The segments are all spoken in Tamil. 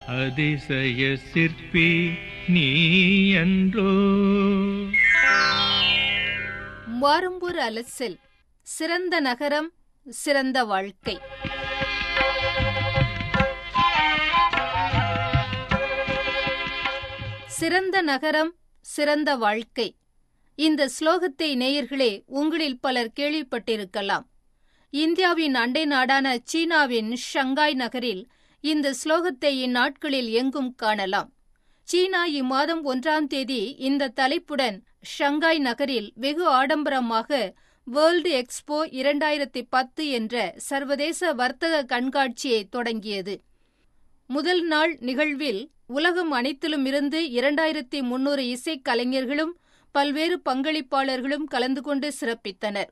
அதிசய சிற்பி நீ அன்றோ வாரும்பூர் அலசில் சிறந்த நகரம் சிறந்த வாழ்க்கை சிறந்த நகரம் சிறந்த வாழ்க்கை இந்த ஸ்லோகத்தை நேயர்களே உங்களில் பலர் கேள்விப்பட்டிருக்கலாம் இந்தியாவின் அண்டை நாடான சீனாவின் ஷங்காய் நகரில் இந்த ஸ்லோகத்தை இந்நாட்களில் எங்கும் காணலாம் சீனா இம்மாதம் ஒன்றாம் தேதி இந்த தலைப்புடன் ஷங்காய் நகரில் வெகு ஆடம்பரமாக வேர்ல்டு எக்ஸ்போ இரண்டாயிரத்தி பத்து என்ற சர்வதேச வர்த்தக கண்காட்சியை தொடங்கியது முதல் நாள் நிகழ்வில் உலகம் அனைத்திலுமிருந்து இரண்டாயிரத்தி முன்னூறு இசைக்கலைஞர்களும் பல்வேறு பங்களிப்பாளர்களும் கலந்து கொண்டு சிறப்பித்தனர்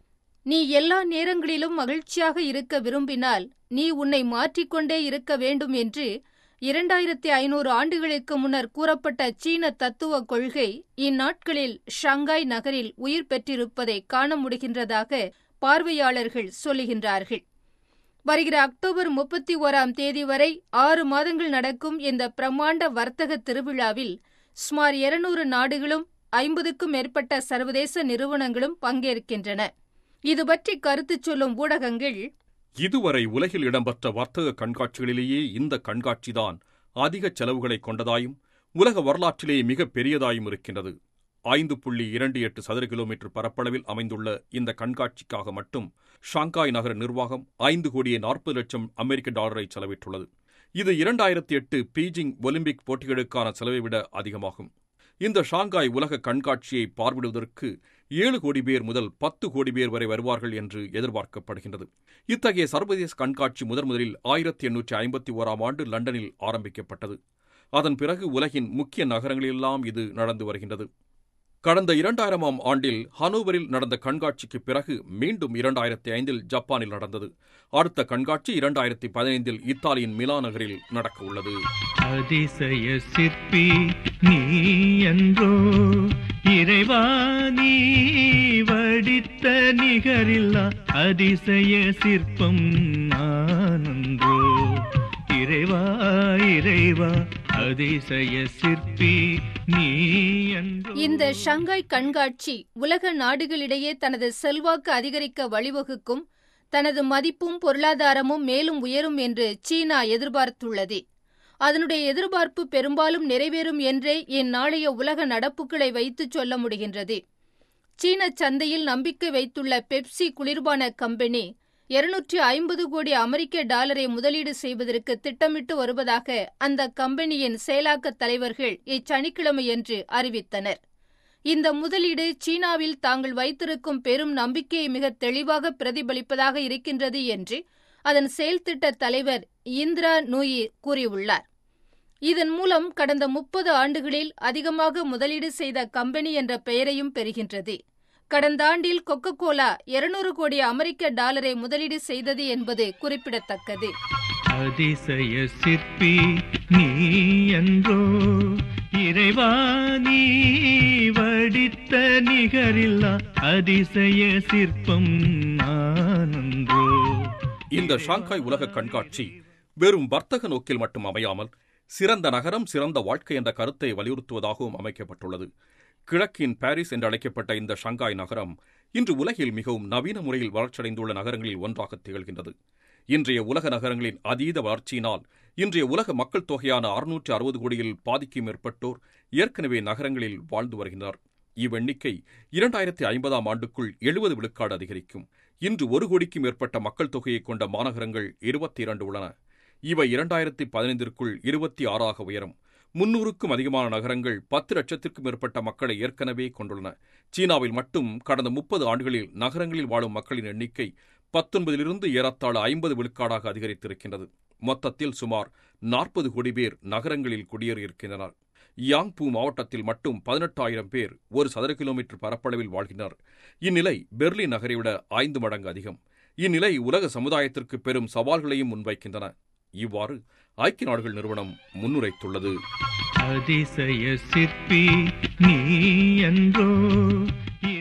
நீ எல்லா நேரங்களிலும் மகிழ்ச்சியாக இருக்க விரும்பினால் நீ உன்னை மாற்றிக்கொண்டே இருக்க வேண்டும் என்று இரண்டாயிரத்தி ஐநூறு ஆண்டுகளுக்கு முன்னர் கூறப்பட்ட சீன தத்துவ கொள்கை இந்நாட்களில் ஷங்காய் நகரில் உயிர் பெற்றிருப்பதை காண முடிகின்றதாக பார்வையாளர்கள் சொல்லுகின்றார்கள் வருகிற அக்டோபர் முப்பத்தி ஓராம் தேதி வரை ஆறு மாதங்கள் நடக்கும் இந்த பிரம்மாண்ட வர்த்தக திருவிழாவில் சுமார் இருநூறு நாடுகளும் ஐம்பதுக்கும் மேற்பட்ட சர்வதேச நிறுவனங்களும் பங்கேற்கின்றன இது பற்றி கருத்து சொல்லும் ஊடகங்கள் இதுவரை உலகில் இடம்பெற்ற வர்த்தக கண்காட்சிகளிலேயே இந்த கண்காட்சிதான் அதிக செலவுகளை கொண்டதாயும் உலக வரலாற்றிலே மிக பெரியதாயும் இருக்கின்றது ஐந்து புள்ளி இரண்டு எட்டு சதுர கிலோமீட்டர் பரப்பளவில் அமைந்துள்ள இந்த கண்காட்சிக்காக மட்டும் ஷாங்காய் நகர நிர்வாகம் ஐந்து கோடியே நாற்பது லட்சம் அமெரிக்க டாலரை செலவிட்டுள்ளது இது இரண்டாயிரத்தி எட்டு பீஜிங் ஒலிம்பிக் போட்டிகளுக்கான செலவை விட அதிகமாகும் இந்த ஷாங்காய் உலக கண்காட்சியை பார்வையிடுவதற்கு ஏழு கோடி பேர் முதல் பத்து கோடி பேர் வரை வருவார்கள் என்று எதிர்பார்க்கப்படுகின்றது இத்தகைய சர்வதேச கண்காட்சி முதன் முதலில் ஆயிரத்தி எண்ணூற்றி ஐம்பத்தி ஓராம் ஆண்டு லண்டனில் ஆரம்பிக்கப்பட்டது அதன் பிறகு உலகின் முக்கிய நகரங்களிலெல்லாம் இது நடந்து வருகின்றது கடந்த இரண்டாயிரமாம் ஆண்டில் ஹனோவரில் நடந்த கண்காட்சிக்கு பிறகு மீண்டும் இரண்டாயிரத்தி ஐந்தில் ஜப்பானில் நடந்தது அடுத்த கண்காட்சி இரண்டாயிரத்தி பதினைந்தில் இத்தாலியின் மிலா நகரில் நடக்க உள்ளது அதிசய சிற்பி நீ அன்றோ இறைவா நீ வடித்த நிகரில்லா அதிசய சிற்பம் நானன்றோ இறைவா இறைவா அதிசய சிற்பி நீ அன்றோ இந்த ஷங்காய் கண்காட்சி உலக நாடுகளிடையே தனது செல்வாக்கு அதிகரிக்க வழிவகுக்கும் தனது மதிப்பும் பொருளாதாரமும் மேலும் உயரும் என்று சீனா எதிர்பார்த்துள்ளது அதனுடைய எதிர்பார்ப்பு பெரும்பாலும் நிறைவேறும் என்றே இந்நாளைய உலக நடப்புகளை வைத்துச் சொல்ல முடிகின்றது சீன சந்தையில் நம்பிக்கை வைத்துள்ள பெப்சி குளிர்பான கம்பெனி இருநூற்றி ஐம்பது கோடி அமெரிக்க டாலரை முதலீடு செய்வதற்கு திட்டமிட்டு வருவதாக அந்த கம்பெனியின் செயலாக்க தலைவர்கள் இச்சனிக்கிழமையன்று அறிவித்தனர் இந்த முதலீடு சீனாவில் தாங்கள் வைத்திருக்கும் பெரும் நம்பிக்கையை மிக தெளிவாக பிரதிபலிப்பதாக இருக்கின்றது என்று அதன் செயல்திட்ட தலைவர் இந்திரா நூயி கூறியுள்ளார் இதன் மூலம் கடந்த முப்பது ஆண்டுகளில் அதிகமாக முதலீடு செய்த கம்பெனி என்ற பெயரையும் பெறுகின்றது கடந்த ஆண்டில் கொக்கோ கோலா இருநூறு கோடி அமெரிக்க டாலரை முதலீடு செய்தது என்பது குறிப்பிடத்தக்கது அதிசய சிற்பி நீ அன்றோ இறைவா நீ வடித்த நிகரில்லா அதிசய சிற்பம் நானன்றோ இந்த ஷாங்காய் உலக கண்காட்சி வெறும் வர்த்தக நோக்கில் மட்டும் அமையாமல் சிறந்த நகரம் சிறந்த வாழ்க்கை என்ற கருத்தை வலியுறுத்துவதாகவும் அமைக்கப்பட்டுள்ளது கிழக்கின் பாரிஸ் என்று அழைக்கப்பட்ட இந்த ஷங்காய் நகரம் இன்று உலகில் மிகவும் நவீன முறையில் வளர்ச்சியடைந்துள்ள நகரங்களில் ஒன்றாக திகழ்கின்றது இன்றைய உலக நகரங்களின் அதீத வளர்ச்சியினால் இன்றைய உலக மக்கள் தொகையான அறுநூற்று அறுபது கோடியில் பாதிக்கும் மேற்பட்டோர் ஏற்கனவே நகரங்களில் வாழ்ந்து வருகின்றனர் இவ்வெண்ணிக்கை இரண்டாயிரத்தி ஐம்பதாம் ஆண்டுக்குள் எழுபது விழுக்காடு அதிகரிக்கும் இன்று ஒரு கோடிக்கும் மேற்பட்ட மக்கள் தொகையை கொண்ட மாநகரங்கள் இருபத்தி இரண்டு உள்ளன இவை இரண்டாயிரத்தி பதினைந்திற்குள் இருபத்தி ஆறாக உயரும் முன்னூறுக்கும் அதிகமான நகரங்கள் பத்து லட்சத்திற்கும் மேற்பட்ட மக்களை ஏற்கனவே கொண்டுள்ளன சீனாவில் மட்டும் கடந்த முப்பது ஆண்டுகளில் நகரங்களில் வாழும் மக்களின் எண்ணிக்கை பத்தொன்பதிலிருந்து ஏறத்தாழ ஐம்பது விழுக்காடாக அதிகரித்திருக்கின்றது மொத்தத்தில் சுமார் நாற்பது கோடி பேர் நகரங்களில் குடியேறியிருக்கின்றனர் யாங்பூ மாவட்டத்தில் மட்டும் பதினெட்டாயிரம் பேர் ஒரு சதுர கிலோமீட்டர் பரப்பளவில் வாழ்கின்றனர் இந்நிலை பெர்லின் நகரை விட ஐந்து மடங்கு அதிகம் இந்நிலை உலக சமுதாயத்திற்கு பெரும் சவால்களையும் முன்வைக்கின்றன இவ்வாறு ஐக்கிய நாடுகள் நிறுவனம் முன்னுரைத்துள்ளது அதிசய சிற்பி நீ அன்றோ இறைவா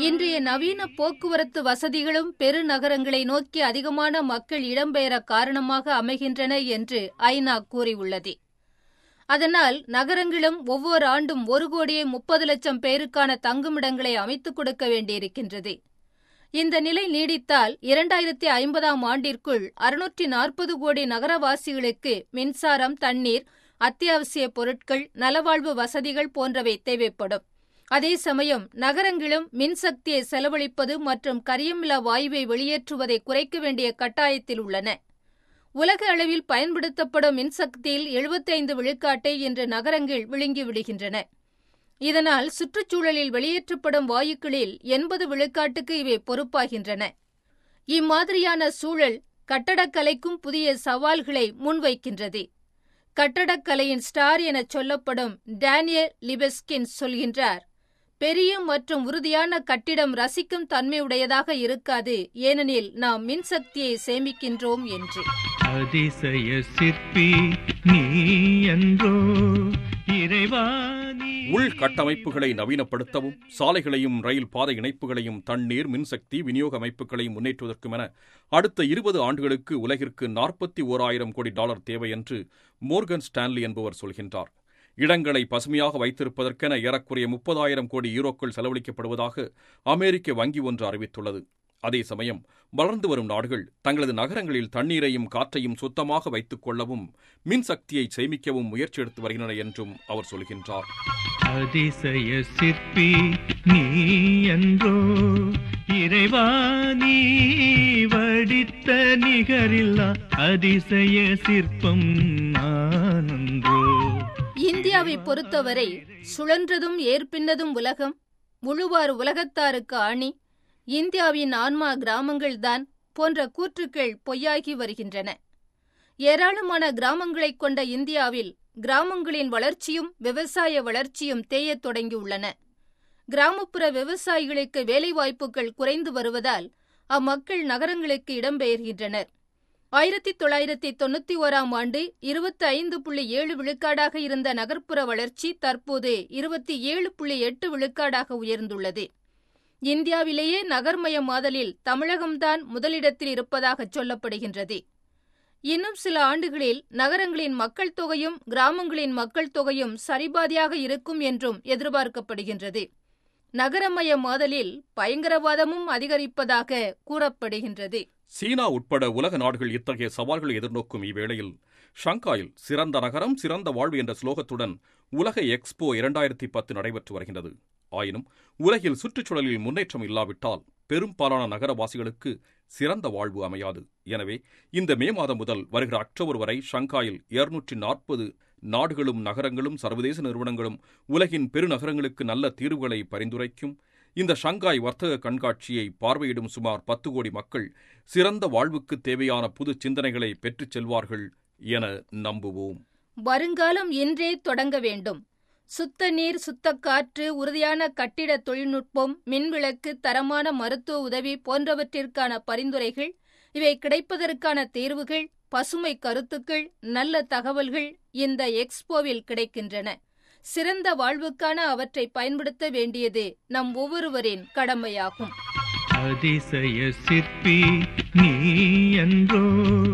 இன்றைய நவீன போக்குவரத்து வசதிகளும் பெருநகரங்களை நோக்கி அதிகமான மக்கள் இடம்பெயர காரணமாக அமைகின்றன என்று ஐநா கூறியுள்ளது அதனால் நகரங்களும் ஒவ்வொரு ஆண்டும் ஒரு கோடியே முப்பது லட்சம் பேருக்கான தங்குமிடங்களை அமைத்துக் கொடுக்க வேண்டியிருக்கின்றது இந்த நிலை நீடித்தால் இரண்டாயிரத்தி ஐம்பதாம் ஆண்டிற்குள் அறுநூற்றி நாற்பது கோடி நகரவாசிகளுக்கு மின்சாரம் தண்ணீர் அத்தியாவசிய பொருட்கள் நலவாழ்வு வசதிகள் போன்றவை தேவைப்படும் அதே சமயம் நகரங்களும் மின்சக்தியை செலவழிப்பது மற்றும் கரியமிலா வாயுவை வெளியேற்றுவதை குறைக்க வேண்டிய கட்டாயத்தில் உள்ளன உலக அளவில் பயன்படுத்தப்படும் மின்சக்தியில் எழுபத்தைந்து விழுக்காட்டை இன்று நகரங்கள் விழுங்கி விடுகின்றன இதனால் சுற்றுச்சூழலில் வெளியேற்றப்படும் வாயுக்களில் எண்பது விழுக்காட்டுக்கு இவை பொறுப்பாகின்றன இம்மாதிரியான சூழல் கட்டடக்கலைக்கும் புதிய சவால்களை முன்வைக்கின்றது கட்டடக்கலையின் ஸ்டார் எனச் சொல்லப்படும் டேனியல் லிபெஸ்கின் சொல்கின்றார் பெரிய மற்றும் உறுதியான கட்டிடம் ரசிக்கும் தன்மையுடையதாக இருக்காது ஏனெனில் நாம் மின்சக்தியை சேமிக்கின்றோம் என்று அதிசய சிற்பி நீ என்றோ இறைவா நீ உள்கட்டமைப்புகளை நவீனப்படுத்தவும் சாலைகளையும் ரயில் பாதை இணைப்புகளையும் தண்ணீர் மின்சக்தி விநியோக அமைப்புகளையும் முன்னேற்றுவதற்கும் என அடுத்த இருபது ஆண்டுகளுக்கு உலகிற்கு நாற்பத்தி ஓராயிரம் கோடி டாலர் தேவை என்று மோர்கன் ஸ்டான்லி என்பவர் சொல்கின்றார் இடங்களை பசுமையாக வைத்திருப்பதற்கென ஏறக்குறைய முப்பதாயிரம் கோடி யூரோக்கள் செலவழிக்கப்படுவதாக அமெரிக்க வங்கி ஒன்று அறிவித்துள்ளது அதே சமயம் வளர்ந்து வரும் நாடுகள் தங்களது நகரங்களில் தண்ணீரையும் காற்றையும் சுத்தமாக வைத்துக் கொள்ளவும் மின்சக்தியை சேமிக்கவும் முயற்சி எடுத்து வருகின்றன என்றும் அவர் சொல்கின்றார் அதிசய சிற்பி நீ என்றோ இறைவா நீ வடித்த நிகரில்லா அதிசய சிற்பம் நானன்றோ இந்தியாவை பொறுத்தவரை சுழன்றதும் ஏற்பின்னதும் உலகம் முழுவார் உலகத்தாருக்கு ஆணி இந்தியாவின் ஆன்மா கிராமங்கள்தான் போன்ற கூற்றுக்கள் பொய்யாகி வருகின்றன ஏராளமான கிராமங்களைக் கொண்ட இந்தியாவில் கிராமங்களின் வளர்ச்சியும் விவசாய வளர்ச்சியும் தேயத் தொடங்கியுள்ளன கிராமப்புற விவசாயிகளுக்கு வேலைவாய்ப்புகள் குறைந்து வருவதால் அம்மக்கள் நகரங்களுக்கு இடம்பெயர்கின்றனர் ஆயிரத்தி தொள்ளாயிரத்தி தொண்ணூத்தி ஓராம் ஆண்டு இருபத்தி ஐந்து புள்ளி ஏழு விழுக்காடாக இருந்த நகர்ப்புற வளர்ச்சி தற்போது இருபத்தி ஏழு புள்ளி எட்டு விழுக்காடாக உயர்ந்துள்ளது இந்தியாவிலேயே நகர்மயமாதலில் தமிழகம்தான் முதலிடத்தில் இருப்பதாக சொல்லப்படுகின்றது இன்னும் சில ஆண்டுகளில் நகரங்களின் மக்கள் தொகையும் கிராமங்களின் மக்கள் தொகையும் சரிபாதியாக இருக்கும் என்றும் எதிர்பார்க்கப்படுகின்றது நகரமயமாதலில் பயங்கரவாதமும் அதிகரிப்பதாக கூறப்படுகின்றது சீனா உட்பட உலக நாடுகள் இத்தகைய சவால்களை எதிர்நோக்கும் இவ்வேளையில் ஷங்காயில் சிறந்த நகரம் சிறந்த வாழ்வு என்ற ஸ்லோகத்துடன் உலக எக்ஸ்போ இரண்டாயிரத்தி பத்து நடைபெற்று வருகின்றது ஆயினும் உலகில் சுற்றுச்சூழலில் முன்னேற்றம் இல்லாவிட்டால் பெரும்பாலான நகரவாசிகளுக்கு சிறந்த வாழ்வு அமையாது எனவே இந்த மே மாதம் முதல் வருகிற அக்டோபர் வரை ஷங்காயில் இருநூற்றி நாற்பது நாடுகளும் நகரங்களும் சர்வதேச நிறுவனங்களும் உலகின் பெருநகரங்களுக்கு நல்ல தீர்வுகளை பரிந்துரைக்கும் இந்த ஷங்காய் வர்த்தக கண்காட்சியை பார்வையிடும் சுமார் பத்து கோடி மக்கள் சிறந்த வாழ்வுக்கு தேவையான புது சிந்தனைகளை பெற்றுச் செல்வார்கள் என நம்புவோம் வருங்காலம் இன்றே தொடங்க வேண்டும் சுத்த நீர் சுத்த காற்று உறுதியான கட்டிட தொழில்நுட்பம் மின்விளக்கு தரமான மருத்துவ உதவி போன்றவற்றிற்கான பரிந்துரைகள் இவை கிடைப்பதற்கான தேர்வுகள் பசுமை கருத்துக்கள் நல்ல தகவல்கள் இந்த எக்ஸ்போவில் கிடைக்கின்றன சிறந்த வாழ்வுக்கான அவற்றை பயன்படுத்த வேண்டியது நம் ஒவ்வொருவரின் கடமையாகும் அதிசய சிற்பி நீ என்றோ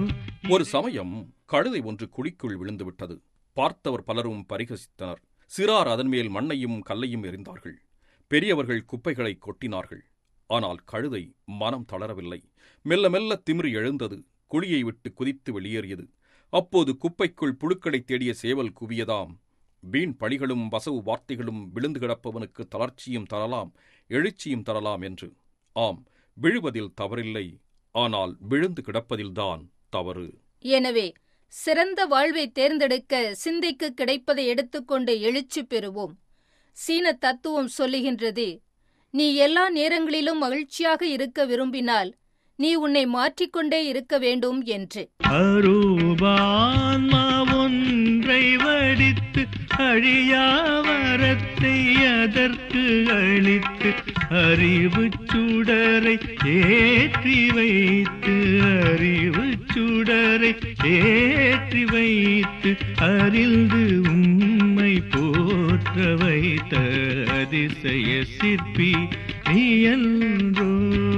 ஒரு சமயம் கழுதை ஒன்று குழிக்குள் விழுந்துவிட்டது பார்த்தவர் பலரும் பரிகசித்தனர் சிறார் அதன் மேல் மண்ணையும் கல்லையும் எறிந்தார்கள் பெரியவர்கள் குப்பைகளை கொட்டினார்கள் ஆனால் கழுதை மனம் தளரவில்லை மெல்ல மெல்ல திமிரி எழுந்தது குழியை விட்டு குதித்து வெளியேறியது அப்போது குப்பைக்குள் புழுக்களை தேடிய சேவல் குவியதாம் வீண் பழிகளும் வசவு வார்த்தைகளும் விழுந்து கிடப்பவனுக்கு தளர்ச்சியும் தரலாம் எழுச்சியும் தரலாம் என்று ஆம் விழுவதில் தவறில்லை ஆனால் விழுந்து கிடப்பதில்தான் தவறு எனவே சிறந்த வாழ்வை தேர்ந்தெடுக்க சிந்தைக்கு கிடைப்பதை எடுத்துக்கொண்டு எழுச்சி பெறுவோம் சீன தத்துவம் சொல்லுகின்றது நீ எல்லா நேரங்களிலும் மகிழ்ச்சியாக இருக்க விரும்பினால் நீ உன்னை மாற்றிக்கொண்டே இருக்க வேண்டும் என்று அரூபான்மா ஒன்றை வடித்து அழியாவரத்தை அதற்கு அளித்து அறிவு சுடரை ஏற்றி வைத்து அறிவு சுடரை ஏற்றி வைத்து அறிந்து உம்மை போற்ற வைத்த அதிசய சிற்பி நீ என்றோ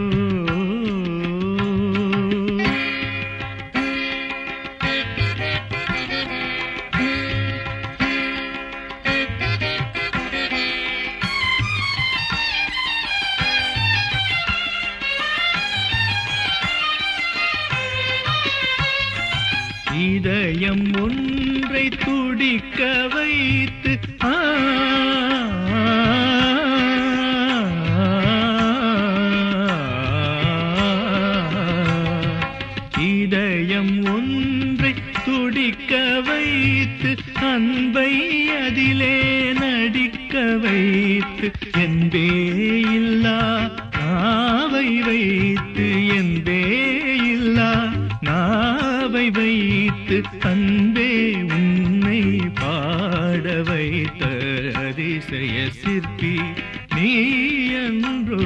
இதயம் ஒன்றை துடிக்க வைத்து ஆ, இதயம் ஒன்றை துடிக்க வைத்து அன்பை அதிலே நடிக்க வைத்து என்பே இல்லா நாவை வைத்து என்பே இல்லா நாவை வைத்து அன்பே உன்னை பாட வைத்த அதிசய சிற்பி நீ என்றோ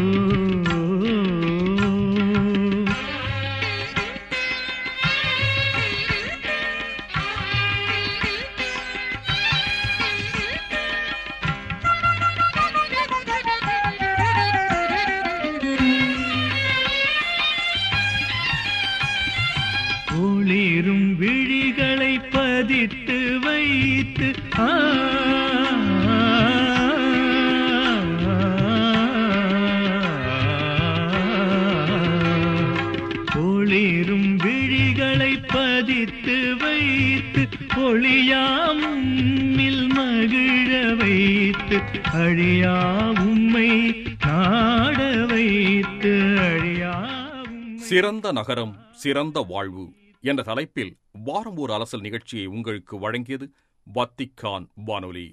ஒளிரும் விழிகளை பதித்து வைத்து ஆ, ஒளிரும் விழிகளை பதித்து வைத்து ஒளியாமில் மகிழ வைத்து அழியா உம்மை நாட வைத்து அழியா உம்மை சிறந்த நகரம் சிறந்த வாழ்வு என்ற தலைப்பில் வாரம் ஒரு அலசல் நிகழ்ச்சியை உங்களுக்கு வழங்கியது வத்திக்கான் வானொலி